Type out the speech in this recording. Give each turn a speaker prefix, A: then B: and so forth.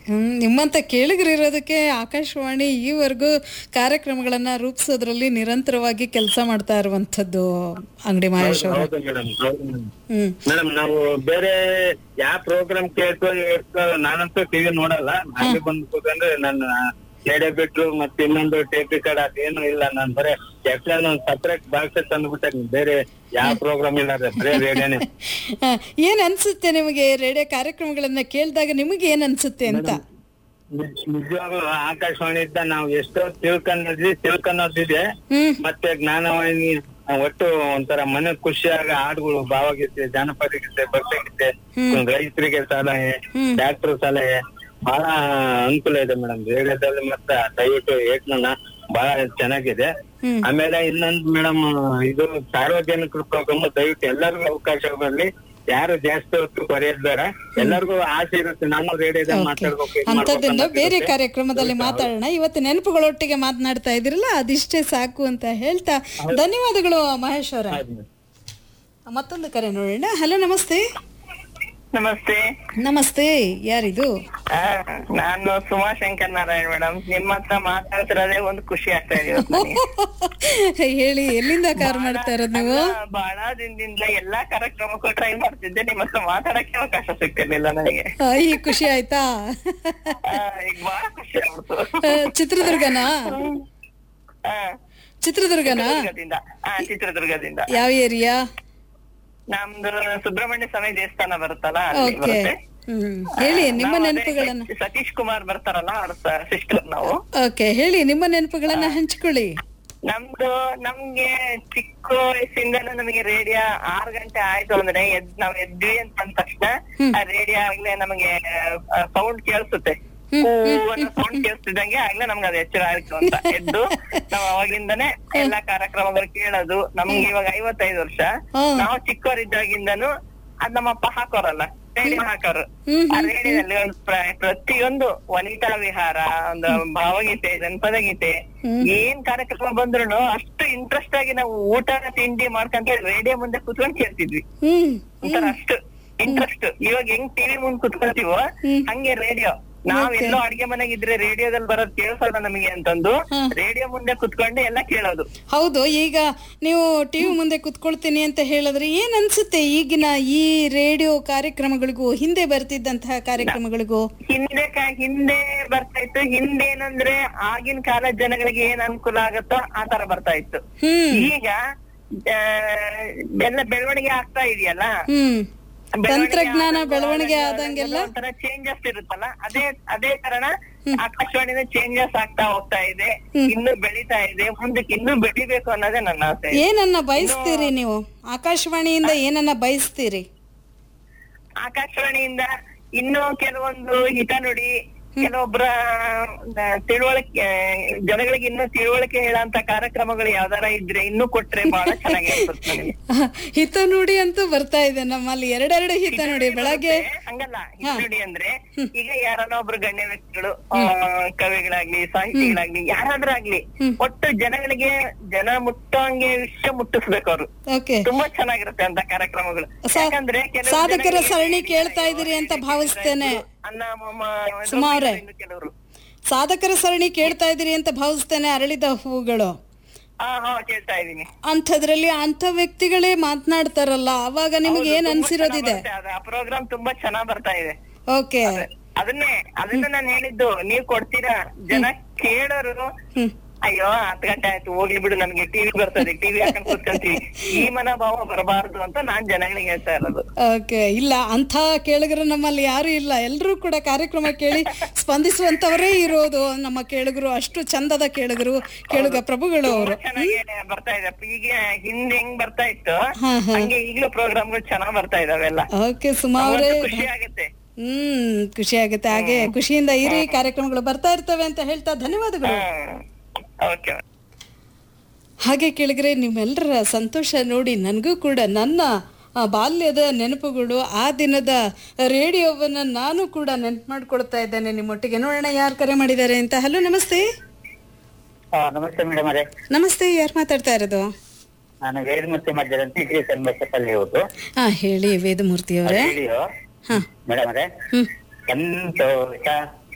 A: ಹ್ಮ್ ನಿಮ್ಮಂತ ಕೇಳಿಗರಿರೋದಕ್ಕೆ ಆಕಾಶವಾಣಿ ಈವರೆಗೂ ಕಾರ್ಯಕ್ರಮಗಳನ್ನ ರೂಪಿಸೋದ್ರಲ್ಲಿ ನಿರಂತರವಾಗಿ ಕೆಲಸ ಮಾಡ್ತಾ ಇರುವಂತದ್ದು ಅಂಗಡಿ ಮಹೇಶ್ ಅವರು
B: ಹೌದು ಮೇಡಮ್ ಹೌದು ಮೇಡಮ್
A: ಹ್ಮ್
B: ಮೇಡಮ್ ನಾವು ಬೇರೆ ಯಾವ ಪ್ರೋಗ್ರಾಮ್ ಕೇಳ್ಕೊ ಕೇಳ್ಕೊ ನಾನಂತೂ ಟಿವಿ ನೋಡಲ್ಲ ಅಲ್ಲಿ ಬಂದು ಕೂತ್ಕೊಂಡ್ರೆ ನನ್ನ ರೇಡಿಯೋ ಬಿಟ್ಟು ಮತ್ತೆ ಇನ್ನೊಂದು ಟೇಪ್ ಕಾರ್ಡ್ ಅದೇನು ಇಲ್ಲ ನಾನು ಬರೇ ಎಕ್ಸ್ಟ್ರಾ ಒಂದು ಸಪ್ರೇಟ್ ಬಾಕ್ಸ್ ತಂದ್ಬಿಟ್ಟೆ ಬೇರೆ ಯಾವ ಪ್ರೋಗ್ರಾಮ್ ಇಲ್ಲ ರೀ ಬರೇ ರೇಡಿಯೋನೇ
A: ಆ, ಏನ್ ಅನ್ಸುತ್ತೆ ನಿಮಗೆ ರೇಡಿಯೋ ಕಾರ್ಯಕ್ರಮಗಳನ್ನ ಕೇಳಿದಾಗ ನಿಮಗೆ ಏನ್ ಅನ್ಸುತ್ತೆ ಅಂತ
B: ನಿಜ- ನಿಜವಾಗ್ಲೂ ಆಕಾಶವಾಣಿ ಇದ್ದ ನಾವು ಎಷ್ಟೋ ತಿಳ್ಕೊಂಡ್ರಿ ತಿಳ್ಕೊಳೋದಿದೆ
A: ಹ್ಮ್
B: ಮತ್ತೆ ಜ್ಞಾನವಾಹಿನಿ ಒಟ್ಟು ಒಂಥರ ಮನೆ ಖುಷಿಯಾಗ ಹಾಡುಗಳು ಭಾವಗೀತೆ ಜಾನಪದ ಗೀತೆ ಭಕ್ತಿ ಗೀತೆ ರೈತರಿಗೆ ಸಲಹೆ ಡಾಕ್ಟರ್ ಸಲಹೆ ಬಹಳ ಅನುಕೂಲ ಇದೆ ಮೇಡಮ್ ರೇಡಿಯೋದಲ್ಲಿ ಮತ್ತೆ ದಯವಿಟ್ಟು ಏಟ್ನ ಬಹಳ ಚೆನ್ನಾಗಿದೆ
A: ಹ್ಮ್.
B: ಆಮೇಲೆ ಇನ್ನೊಂದು ಮೇಡಮ್ ಇದು ಸಾರ್ವಜನಿಕರ ಪ್ರೋಗ್ರಾಮ್ ದಯವಿಟ್ಟು ಎಲ್ಲರಿಗೂ ಅವಕಾಶ ಬರಲಿ ಯಾರು ಜಾಸ್ತಿ ಹೊತ್ತು ಬರೆಯೋದ್ ಬೇಡ ಎಲ್ಲರಿಗೂ ಆಸೆ ಇರುತ್ತೆ ನಾನು ರೇಡಿಯೋದಲ್ಲಿ ಮಾತಾಡ್ಬೇಕು ಇದ್
A: ಅಂಥದ್ದನ್ನ
B: ಮಾಡ್ಬೇಕು
A: ಬೇರೆ
B: ಅನ್ನೋದಿರುತ್ತೆ.
A: ಕಾರ್ಯಕ್ರಮದಲ್ಲಿ ಮಾತಾಡೋಣ ಇವತ್ತು ನೆನಪುಗಳೊಟ್ಟಿಗೆ ಮಾತನಾಡ್ತಾ ಇದ್ರಲ್ಲ ಅದಿಷ್ಟೇ ಸಾಕು ಅಂತ ಹೇಳ್ತಾ ಧನ್ಯವಾದಗಳು ಮಹೇಶ್ ಅವರ
B: ಆಯ್ತು madam.
A: ಮತ್ತೊಂದು ಕರೆ ನೋಡೋಣ ಹಲೋ ನಮಸ್ತೆ
C: ನಮಸ್ತೆ
A: ನಮಸ್ತೆ ಯಾರಿದು
C: ಆ, ನಾನು ಸುಮಾ ಶಂಕರ್ ನಾರಾಯಣ್ ಮೇಡಮ್ ನಿಮ್ಮ ಹತ್ರ ಮಾತಾಡ್ತಿರೋದೇ ಒಂದು ಖುಷಿ ಆಗ್ತಾ ಇದೆ ಇವತ್ತು ನನಗೆ.
A: ಹೇಳಿ ಎಲ್ಲಿಂದ ಕಾರ್ ಮಾಡ್ತಾ ಇರೋದು ನೀವು
C: ಅಲ್ಲ, ಬಹಳ ದಿನದಿಂದ ಎಲ್ಲಾ ಕಾರ್ಯಕ್ರಮಕ್ಕೂ ಟ್ರೈ ಮಾಡ್ತಿದ್ದೆ ನಿಮ್ಮ ಹತ್ರ ಮಾತಾಡಕ್ಕೆ ಅವಕಾಶ ಸಿಗ್ತಿರ್ಲಿಲ್ಲ ನನಗೆ
A: ಆ, ಈಗ ಖುಷಿ ಆಯ್ತಾ
C: ಆ, ಈಗ ಬಹಳ ಖುಷಿ ಆಗ್ಬಿಡ್ತು
A: ಆ, ಚಿತ್ರದುರ್ಗನಾ
C: ಆ,
A: ಚಿತ್ರದುರ್ಗನಾ
C: ಚಿತ್ರದುರ್ಗದಿಂದ ಆ ಚಿತ್ರದುರ್ಗದಿಂದ
A: ಯಾವ ಏರಿಯಾ
C: ನಮ್ದು ಸುಬ್ರಹ್ಮಣ್ಯ ಸ್ವಾಮಿ ದೇವಸ್ಥಾನ ಬರುತ್ತಲ್ಲ ಅಲ್ಲಿ
A: ಓಕೆ
C: ಬರುತ್ತೆ
A: ಹ್ಮ್ ಹೇಳಿ ನಿಮ್ಮ
C: ನಾವು ಅದೇ
A: ನೆನಪುಗಳನ್ನ
C: ಸತೀಶ್ ಕುಮಾರ್ ಬರ್ತಾರಲ್ಲ ಅವ್ರ ಸಿಸ್ಟರ್ ನಾವು
A: ಓಕೆ ಹೇಳಿ ನಿಮ್ಮ ನೆನಪುಗಳನ್ನ ಹಂಚ್ಕೊಳ್ಳಿ
C: ನಮ್ದು ನಮ್ಗೆ ಚಿಕ್ಕ ವಯಸ್ಸಿಂದನೂ ನಮಗೆ ರೇಡಿಯೋ ಆರ್ ಗಂಟೆ ಆಯ್ತು ಅಂದ್ರೆ ಎದ್ ನಾವ್ ಎದ್ವಿ ಅಂತ ಅಂದ ತಕ್ಷಣ ಆ ರೇಡಿಯೋ ಆಗ್ಲೇ ನಮಗೆ ಸೌಂಡ್ ಕೇಳಿಸುತ್ತೆ ಸೌಂಡ್ ಕೇಳಿಸ್ತಿದ್ದಂಗೆ ಆಗ್ಲೇ ನಮ್ಗೆ ಅದು ಎಚ್ಚರ ಆಯ್ತು ಅಂತ ಎದ್ದು ನಾವ್ ಅವಾಗಿಂದನೇ ಎಲ್ಲಾ ಕಾರ್ಯಕ್ರಮಗಳು ಕೇಳೋದು ನಮ್ಗೆ ಇವಾಗ ಐವತ್ತೈದು ವರ್ಷ
A: ಹ್ಮ್.
C: ನಾವು ಚಿಕ್ಕವರಿದ್ದಾಗಿಂದನು ಅದ್ ನಮ್ಮಪ್ಪ ಹಾಕೋರಲ್ಲ ರೇಡಿಯೋ ಹಾಕೋರು ಆ ರೇಡಿಯೋದಲ್ಲಿ ಒಂದು ಪ್ರ- ಪ್ರತಿಯೊಂದು ವನಿತಾ ವಿಹಾರ ಒಂದು ಭಾವಗೀತೆ ಜನಪದ ಗೀತೆ ಏನ್ ಕಾರ್ಯಕ್ರಮ ಬಂದ್ರು ಅಷ್ಟು ಇಂಟ್ರೆಸ್ಟ್ ಆಗಿ ನಾವು ಊಟ ತಿಂಡಿ ಮಾಡ್ಕೊಂತ ರೇಡಿಯೋ ಮುಂದೆ ಕುತ್ಕೊಂಡ್ ಕೇಳ್ತಿದ್ವಿ
A: ಹ್ಮ್
C: ಒಂಥರ ಅಷ್ಟು ಇಂಟ್ರೆಸ್ಟ್ ಇವಾಗ ಹೆಂಗ್ ಟಿವಿ ಮುಂದ್ ಕುತ್ಕೊಳ್ತೀವೋ ಹಂಗೆ ರೇಡಿಯೋ ನಾವ್ ಎಲ್ಲೋ ಅಡಿಗೆ ಮನೆಗೆ ಇದ್ರೆ ರೇಡಿಯೋದಲ್ಲಿ ಬರೋದ್ ಕೇಳ್ಸಲ್ಲ ನಮಗೆ ಅಂತಂದು ರೇಡಿಯೋ ಮುಂದೆ ಕುತ್ಕೊಂಡು ಎಲ್ಲ ಕೇಳೋದು
A: ಹೌದು ಈಗ ನೀವು ಟಿವಿ ಮುಂದೆ ಕುತ್ಕೊಳ್ತೀನಿ ಅಂತ ಹೇಳಿದ್ರೆ ಏನ್ ಅನ್ಸುತ್ತೆ ಈಗಿನ ಈ ರೇಡಿಯೋ ಕಾರ್ಯಕ್ರಮಗಳಿಗೂ ಹಿಂದೆ ಬರ್ತಿದ್ದಂತಹ ಕಾರ್ಯಕ್ರಮಗಳಿಗೂ
C: ಹಿಂದೆ ಕ- ಹಿಂದೆ ಬರ್ತಾ ಇತ್ತು ಹಿಂದೆ ಏನಂದ್ರೆ ಆಗಿನ ಕಾಲದ ಜನಗಳಿಗೆ ಏನ್ ಅನುಕೂಲ ಆಗತ್ತೋ ಆ ತರ ಬರ್ತಾ ಇತ್ತು
A: ಹ್ಮ್
C: ಈಗ ಆ, ಎಲ್ಲ ಬೆಳವಣಿಗೆ ಆಗ್ತಾ ಇದೆಯಲ್ಲ
A: ಹ್ಮ್
C: ಬೆಳವಣಿಗೆ
A: ತಂತ್ರಜ್ಞಾನ
C: ಆದಂಗೆ
A: ಬೆಳವಣಿಗೆ
C: ಆದಂಗೆ
A: ಆದಂಗೆಲ್ಲ
C: ಒಂಥರ ಚೇಂಜಸ್ ಇರುತ್ತಲ್ಲ ಅದೇ ಅದೇ ಕಾರಣ ಆಕಾಶವಾಣಿನ ಚೇಂಜಸ್ ಆಗ್ತಾ ಹೋಗ್ತಾ ಇದೆ ಇನ್ನು ಬೆಳೀತಾ ಇದೆ ಮುಂದಕ್ಕೆ ಇನ್ನೂ ಬೆಳಿಬೇಕು ಅನ್ನೋದೇ ನನ್ನ ಆಸೆ
A: ಏನನ್ನ ಬಯಸ್ತೀರಿ ನೀವು ಆಕಾಶವಾಣಿಯಿಂದ ಏನನ್ನ ಬಯಸ್ತೀರಿ
C: ಆಕಾಶವಾಣಿಯಿಂದ ಇನ್ನು ಕೆಲವೊಂದು ಹಿತ ನುಡಿ ಕೆಲವೊಬ್ಬರ ತಿಳುವಳಿಕೆ ಜನಗಳಿಗೆ ಇನ್ನೂ ತಿಳುವಳಿಕೆ ಹೇಳಂತ ಕಾರ್ಯಕ್ರಮಗಳು ಯಾವ್ದಾರ ಇದ್ರೆ ಇನ್ನೂ ಕೊಟ್ರೆ ಬಹಳ ಚೆನ್ನಾಗಿ ಅನ್ಸುತ್ತೆ ನನಗೆ
A: ಹಿತ ನುಡಿ ಅಂತೂ ಬರ್ತಾ ಇದೆ ನಮ್ಮಲ್ಲಿ ಎರಡೆರಡು ಹಿತ ನುಡಿ ಬೆಳಗ್ಗೆ
C: ಹಂಗಲ್ಲ ಹಿನ್ನುಡಿ ಅಂದ್ರೆ ಈಗ ಯಾರನ್ನ ಒಬ್ರು ಗಣ್ಯ ವ್ಯಕ್ತಿಗಳು ಆ, ಕವಿಗಳಾಗ್ಲಿ ಸಾಹಿತಿಗಳಾಗ್ಲಿ ಯಾರಾದ್ರೂ ಆಗ್ಲಿ ಒಟ್ಟು ಜನಗಳಿಗೆ ಜನ ಮುಟ್ಟಂಗೆ ವಿಷಯ ಮುಟ್ಟಿಸ್ಬೇಕು ಅವ್ರು
A: ಓಕೆ
C: ತುಂಬಾ ಚೆನ್ನಾಗಿರುತ್ತೆ ಅಂತ ಕಾರ್ಯಕ್ರಮಗಳು
A: ಸಾ-
C: ಯಾಕಂದ್ರೆ ಕೆಲವು
A: ಸಾಧಕರ
C: ಜನಗಳಿಗೆ
A: ಸರಣಿ ಕೇಳ್ತಾ ಇದ್ದೀರಿ ಅಂತ ಭಾವಿಸ್ತೇನೆ
C: ಅನ್ನ ಮಮ
A: ಸುಮಾ ಅವ್ರೆ.
C: ಇನ್ನು ಕೆಲವರು
A: ಸಾಧಕರ ಸರಣಿ ಕೇಳ್ತಾ ಇದ್ದೀರಿ ಅಂತ ಭಾವಿಸ್ತೇನೆ ಅರಳಿದ ಹೂಗಳು
C: ಹಾ ಹಾ ಕೇಳ್ತಾ ಇದೀನಿ
A: ಅಂಥದ್ರಲ್ಲಿ ಅಂಥ ವ್ಯಕ್ತಿಗಳೇ ಮಾತನಾಡ್ತಾರಲ್ಲ ಅವಾಗ ನಿಮಗೆ ಏನ್ ಅನ್ಸಿರೋದಿದೆ
C: ಆ ಪ್ರೋಗ್ರಾಮ್ ತುಂಬಾ ಚೆನ್ನಾಗ್ ಬರ್ತಾ ಇದೆ
A: ಓಕೆ
C: ಅದನ್ನೇ ಅದನ್ನ ನಾನು ಹೇಳಿದ್ದು ನೀವ್ ಕೊಡ್ತೀರಾ ಜನ ಕೇಳೋರು ಅಯ್ಯೋ ಹತ್ತು ಗಂಟೆ ಆಯ್ತು ಹೋಗ್ಲಿ ಬಿಡು ನಮ್ಗೆ ಟಿವಿ ಬರ್ತದೆ ಟಿವಿ ಹಾಕೊಂಡ್ ಕೂತ್ಕೊಂತೀವಿ ಈ ಮನೋಭಾವ ಬರಬಾರ್ದು ಅಂತ ನಾನ್ ಜನಗಳಿಗೆ ಹೇಳ್ತಾ ಇರೋದು
A: ಓಕೆ ಇಲ್ಲ ಅಂಥ ಕೇಳುಗರು ನಮ್ಮಲ್ಲಿ ಯಾರು ಇಲ್ಲ ಎಲ್ಲರೂ ಕೂಡ ಕಾರ್ಯಕ್ರಮ ಕೇಳಿ ಸ್ಪಂದಿಸುವಂತವರೇ ಇರೋದು ನಮ್ಮ ಕೇಳುಗರು ಅಷ್ಟು ಚಂದದ ಕೇಳುಗರು ಕೇಳುಗ ಪ್ರಭುಗಳು ಅವರು
C: ಚೆನ್ನಾಗಿ ಬರ್ತಾ ಇದೆ ಈಗ ಹಿಂದೆ ಹೆಂಗ್ ಬರ್ತಾ ಇತ್ತು
A: ಹಾ, ಹಾ.
C: ಹಂಗೆ ಈಗಲೂ ಪ್ರೋಗ್ರಾಮ್ಗಳು ಚೆನ್ನಾಗ್ ಬರ್ತಾ ಇದಾವೆಲ್ಲ
A: ಓಕೆ ಸುಮಾ ಅವರೇ
C: ಅವತ್ತು ಖುಷಿ ಆಗುತ್ತೆ
A: ಹ್ಮ್ ಖುಷಿ ಆಗುತ್ತೆ ಹಾಗೆ ಖುಷಿಯಿಂದ ಇರಿ ಕಾರ್ಯಕ್ರಮಗಳು ಬರ್ತಾ ಇರ್ತವೆ ಅಂತ ಹೇಳ್ತಾ ಧನ್ಯವಾದಗಳು
C: ಓಕೆ
A: ಹಾಗೆ ಕೇಳಿದ್ರೆ ನಿಮ್ಮೆಲ್ಲರ ಸಂತೋಷ ನೋಡಿ ನನಗೂ ಕೂಡ ನನ್ನ ಆ, ಬಾಲ್ಯದ ನೆನಪುಗಳು ಆ ದಿನದ ರೇಡಿಯೋವನ್ನು ನಾನು ಕೂಡ ನೆನಪು ಮಾಡ್ಕೊಳ್ತಾ ಇದ್ದೇನೆ ನಿಮ್ಮೊಟ್ಟಿಗೆ ನೋಡೋಣ ಯಾರು ಕರೆ ಮಾಡಿದ್ದಾರೆ ಅಂತ ಹಲೋ ನಮಸ್ತೆ
B: ನಮಸ್ತೆ ಮೇಡಮ್ ಅವರೇ
A: ನಮಸ್ತೆ ಯಾರು ಮಾತಾಡ್ತಾ ಇರೋದು
B: ನಾನು ವೇದಮೂರ್ತಿ ಮಧ್ಯದ ಶ್ರೀ ಚನ್ನಬಸಪ್ಪಲ್ಲಿ ಹೋದು
A: ಹಾ ಹೇಳಿ ವೇದಮೂರ್ತಿ ಅವರೇ
B: ರೇಡಿಯೋ
A: ಹಾ
B: ಮೇಡಮ್ ಅವರೇ
A: ಹ್ಮ್
B: ಸಂತೋಷ